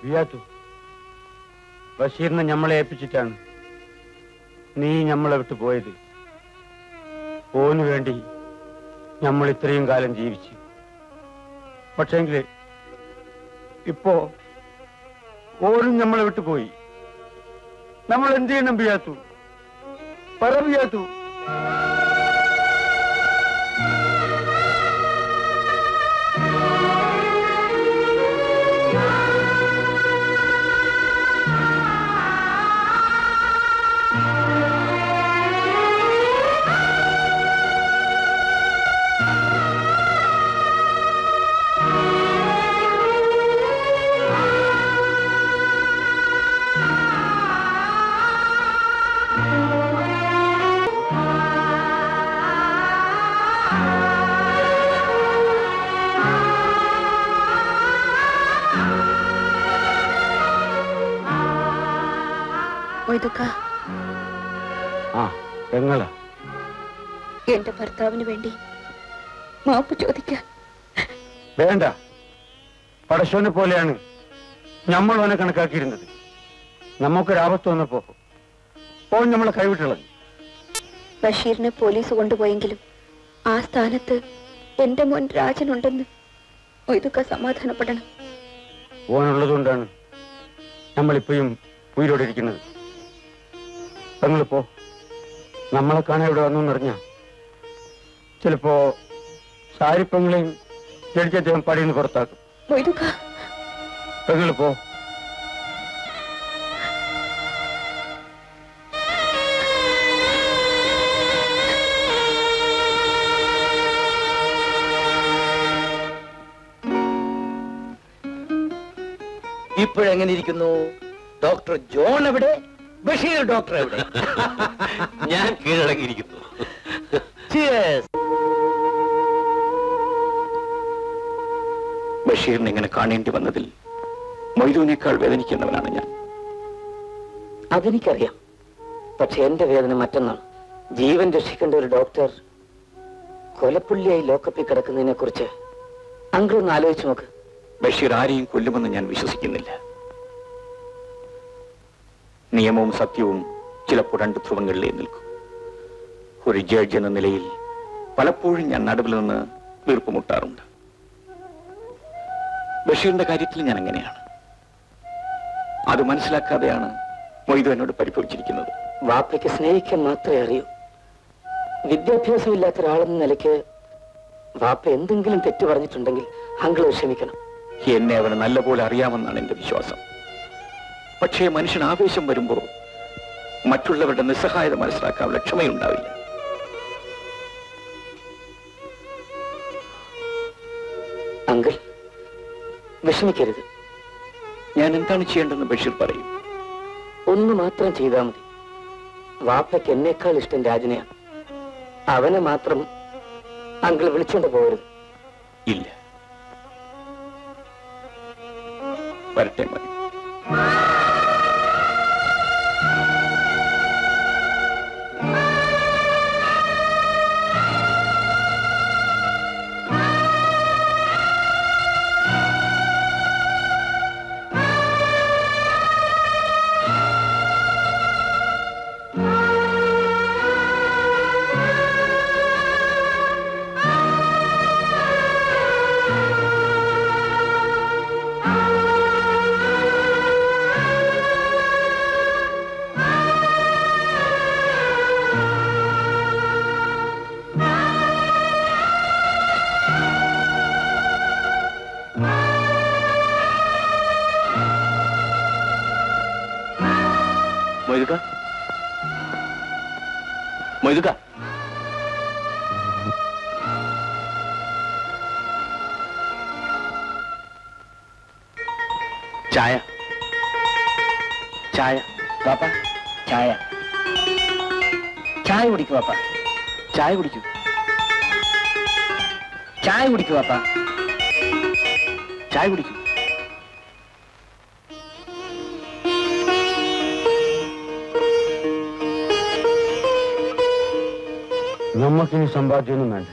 വിയാത്തു ബഷീറിനെ ഞമ്മളെ ഏൽപ്പിച്ചിട്ടാണ് നീ ഞമ്മളെ വിട്ടു പോയത് ഓന് വേണ്ടി നമ്മൾ ഇത്രയും കാലം ജീവിച്ചു പക്ഷേങ്കിൽ ഇപ്പോ ഓനും നമ്മളെ വിട്ടുപോയി നമ്മൾ എന്ത് ചെയ്യണം ബിയാത്തു പറ ബിയാത്തു മൊയ്തുക്ക ആ പെങ്ങളാ എന്റെ ഭർത്താവിന് വേണ്ടി മാപ്പ് ചോദിക്കാൻ വേണ്ട പടശോനെ പോലെയാണ് നമ്മൾ അവനെ കണക്കാക്കിയിരുന്നത് നമുക്കൊരാപത്ത് വന്നപ്പോ ഓൻ നമ്മളെ കൈവിട്ടുള്ളത് ബഷീറിനെ പോലീസ് കൊണ്ടുപോയെങ്കിലും ആ സ്ഥാനത്ത് എന്റെ മോൻ രാജനുണ്ടെന്ന് മൊയ്തുക്ക സമാധാനപ്പെടണം ഓനുള്ളത് കൊണ്ടാണ് നമ്മളിപ്പോഴും ഉയിരോടെ ഇരിക്കുന്നത് പെങ്ങളിപ്പോ നമ്മളെ കാണാൻ ഇവിടെ വന്നു എന്നറിഞ്ഞ ചിലപ്പോ സാരിപ്പെങ്ങളെയും ജഡ്ജി അദ്ദേഹം പടിയിൽ നിന്ന് പുറത്താക്കും മൊയ്തുക്ക പെങ്ങളിപ്പോ ഇപ്പോഴെങ്ങനെ ഇരിക്കുന്നു ഡോക്ടർ ജോൺ എവിടെ ബഷീർ ഡോക്ടർ എവിടെ ഞാൻ കീഴടങ്ങിയിരിക്കുന്നു Cheers. ബഷീറിനെ ഇങ്ങനെ കാണേണ്ടി വന്നതിൽ മൊയ്തുവിനേക്കാൾ വേദനിക്കുന്നവനാണ് ഞാൻ അതെനിക്കറിയാം പക്ഷെ എന്റെ വേദന മറ്റൊന്നാണ് ജീവൻ രക്ഷിക്കേണ്ട ഒരു ഡോക്ടർ കൊലപ്പുള്ളിയായി ലോക്കപ്പിൽ കിടക്കുന്നതിനെ കുറിച്ച് അങ്കിൾ ഒന്ന് ആലോചിച്ച് നോക്ക് ബഷീർ ആരെയും കൊല്ലുമെന്ന് ഞാൻ വിശ്വസിക്കുന്നില്ല നിയമവും സത്യവും ചിലപ്പോൾ രണ്ട് ധ്രുവങ്ങളിലേ നിൽക്കും ഒരു ജഡ്ജ് എന്ന നിലയിൽ പലപ്പോഴും ഞാൻ നടുവിൽ നിന്ന് വീർപ്പുമുട്ടാറുണ്ട് ബഷീറിന്റെ കാര്യത്തിൽ ഞാൻ അങ്ങനെയാണ് അത് മനസ്സിലാക്കാതെയാണ് മൊയ്തു എന്നോട് പരിഭവിച്ചിരിക്കുന്നത് വാപ്പയ്ക്ക് സ്നേഹിക്കാൻ മാത്രമേ അറിയൂ വിദ്യാഭ്യാസമില്ലാത്ത ഒരാളെന്ന നിലയ്ക്ക് വാപ്പ എന്തെങ്കിലും തെറ്റ് പറഞ്ഞിട്ടുണ്ടെങ്കിൽ അങ്കിൾ ക്ഷമിക്കണം എന്നെ അവന് നല്ലപോലെ അറിയാമെന്നാണ് എന്റെ വിശ്വാസം പക്ഷേ മനുഷ്യൻ ആവേശം വരുമ്പോൾ മറ്റുള്ളവരുടെ നിസ്സഹായത മനസ്സിലാക്കാനുള്ള ക്ഷമയുണ്ടാവില്ല അങ്കിൾ വിഷമിക്കരുത് ഞാൻ എന്താണ് ചെയ്യേണ്ടതെന്ന് ബഷീർ പറയും ഒന്ന് മാത്രം ചെയ്താൽ മതി വാപ്പയ്ക്ക് എന്നേക്കാൾ ഇഷ്ടം രാജനെയാണ് അവനെ മാത്രം അങ്കിൾ വിളിച്ചോണ്ട് പോകരുത് ഇല്ല വരട്ടെ മതി മൊയ്തുക മൊയ്തുക ചായ ചായ വാപ്പ ചായ ചായ കുടിക്കൂ വാപ്പ ചായ കുടിക്കൂ ചായ കുടിക്കൂ വാപ്പ ചായ കുടിക്കൂ നമുക്കിനി സമ്പാദ്യമൊന്നും വേണ്ട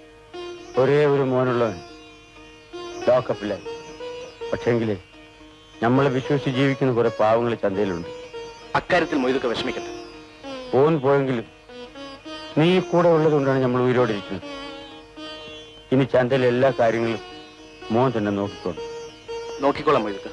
ഒരേ ഒരു മോനുള്ളവൻ ലോക്കപ്പിലായി പക്ഷേങ്കില് നമ്മളെ വിശ്വസിച്ച് ജീവിക്കുന്ന കുറെ പാവങ്ങൾ ചന്തയിലുണ്ട് അക്കാര്യത്തിൽ മൊയ്തൊക്കെ വിഷമിക്കട്ടെ ഓൻ പോയെങ്കിലും നീ കൂടെ ഉള്ളതുകൊണ്ടാണ് നമ്മൾ ഉയരോടെ ഇരിക്കുന്നത് ഇനി ചന്തയിലെ എല്ലാ കാര്യങ്ങളും മോൻ തന്നെ നോക്കിക്കോളും നോക്കിക്കോളാം മൊയ്തൊക്കെ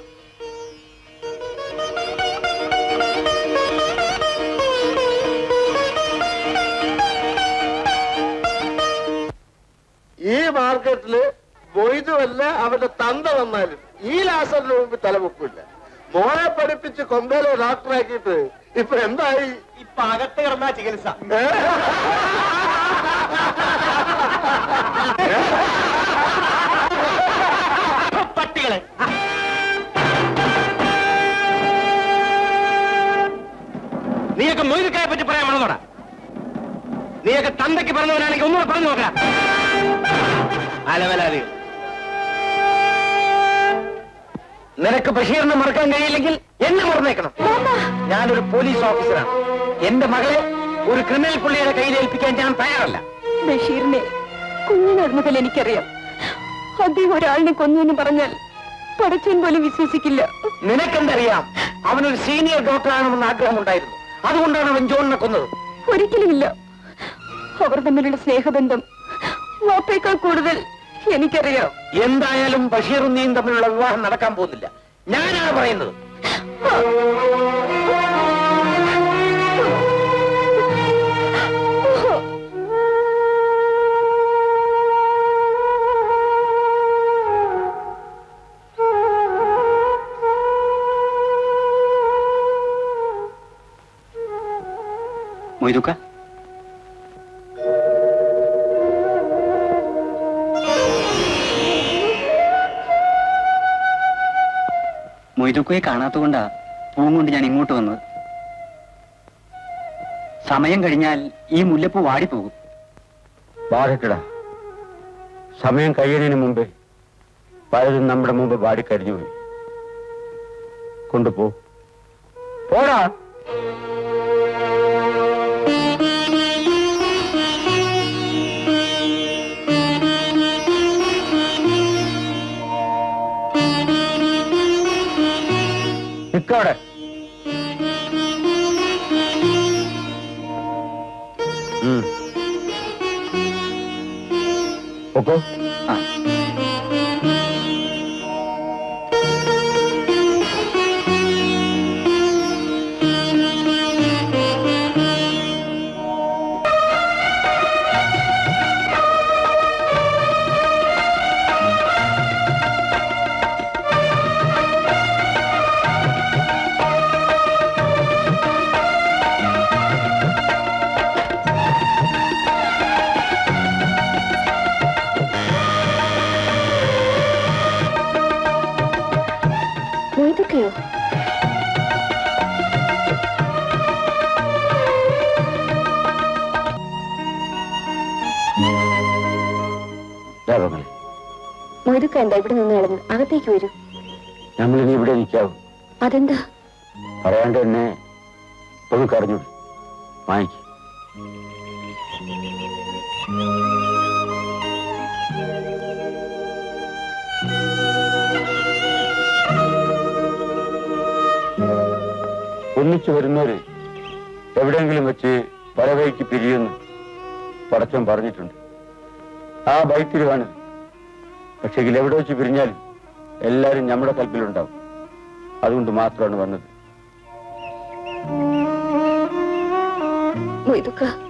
ഈ മാർക്കറ്റില് മൊയ്തുമല്ല അവന്റെ തന്ത വന്നാലും ഈ ലാസറിന് മുമ്പ് തലമുപ്പില്ല മോനെ പഠിപ്പിച്ച് കൊമ്പയിലെ ഡോക്ടറാക്കിയിട്ട് ഇപ്പൊ എന്തായി ഇപ്പൊ അകത്ത് കിടന്ന ചികിത്സ ഏ? പട്ടികളെ നീയൊക്കെ മൊയ്തുക്കായെ പറ്റി പറയാൻ വേണമെന്നോടാ നീയൊക്കെ തന്തയ്ക്ക് പറഞ്ഞവനാണെങ്കിൽ ഒന്നുകൂടെ പറഞ്ഞു നോക്കാം അലവലാദികൾ നിനക്ക് ബഷീറിനെ മറക്കാൻ കഴിയില്ലെങ്കിൽ എന്നെ മറന്നേക്കണം ഞാനൊരു പോലീസ് ഓഫീസറാണ് എന്റെ മകളെ ഒരു ക്രിമിനൽ പുള്ളിയുടെ കയ്യിൽ ഏൽപ്പിക്കാൻ ഞാൻ തയ്യാറല്ല ബഷീറിനെ കുഞ്ഞുനാൾ മുതൽ എനിക്കറിയാം അദ്ദേഹം ഒരാളിനെ കൊന്നു എന്ന് പറഞ്ഞാൽ പടച്ചൻ പോലും വിശ്വസിക്കില്ല നിനക്കെന്തറിയാം അവനൊരു സീനിയർ ഡോക്ടറാണെന്ന് ആഗ്രഹമുണ്ടായിരുന്നു അതുകൊണ്ടാണ് അവൻ ജോണിനെ കൊന്നത് ഒരിക്കലുമില്ല അവർ തമ്മിലുള്ള സ്നേഹബന്ധം വാപ്പേക്കാൾ കൂടുതൽ എനിക്കറിയാം എന്തായാലും ബഷീറും നീയും തമ്മിലുള്ള വിവാഹം നടക്കാൻ പോകുന്നില്ല ഞാനാണ് പറയുന്നത് മൊയ്തുക്ക മൊയ്തുക്കയെ കാണാത്തതുകൊണ്ടാ പൂവും കൊണ്ട് ഞാൻ ഇങ്ങോട്ട് വന്നത് സമയം കഴിഞ്ഞാൽ ഈ മുല്ലപ്പൂ വാടിപ്പോകും ബാധിക്കട സമയം കഴിയുന്നതിന് മുമ്പേ പലതും നമ്മുടെ മുമ്പ് വാടിക്കരിഞ്ഞുപോയി കൊണ്ടുപോ പോടാ നിക്കവിടെ ഉം. പൊക്കോ ആ മൊയ്തുക്കയോ ലാഭങ്ങളെ മൊയ്തുക്ക എന്താ ഇവിടെ നിന്ന് കളഞ്ഞു അകത്തേക്ക് വരൂ നമ്മളിനി ഇവിടെ നിൽക്കാവും അതെന്താ പറയാണ്ട് തന്നെ ഒന്ന് കറിഞ്ഞു വാങ്ങിക്കും ഒന്നിച്ചു വരുന്നവര് എവിടെയെങ്കിലും വെച്ച് വരവയ്ക്ക് പിരിയുന്നു പടച്ചൻ പറഞ്ഞിട്ടുണ്ട് ആ ബൈത്തിരുവാണ് പക്ഷെ എവിടെ വെച്ച് പിരിഞ്ഞാലും എല്ലാരും നമ്മുടെ കൽപ്പിലുണ്ടാവും അതുകൊണ്ട് മാത്രമാണ് വന്നത് മൊയ്തുക്ക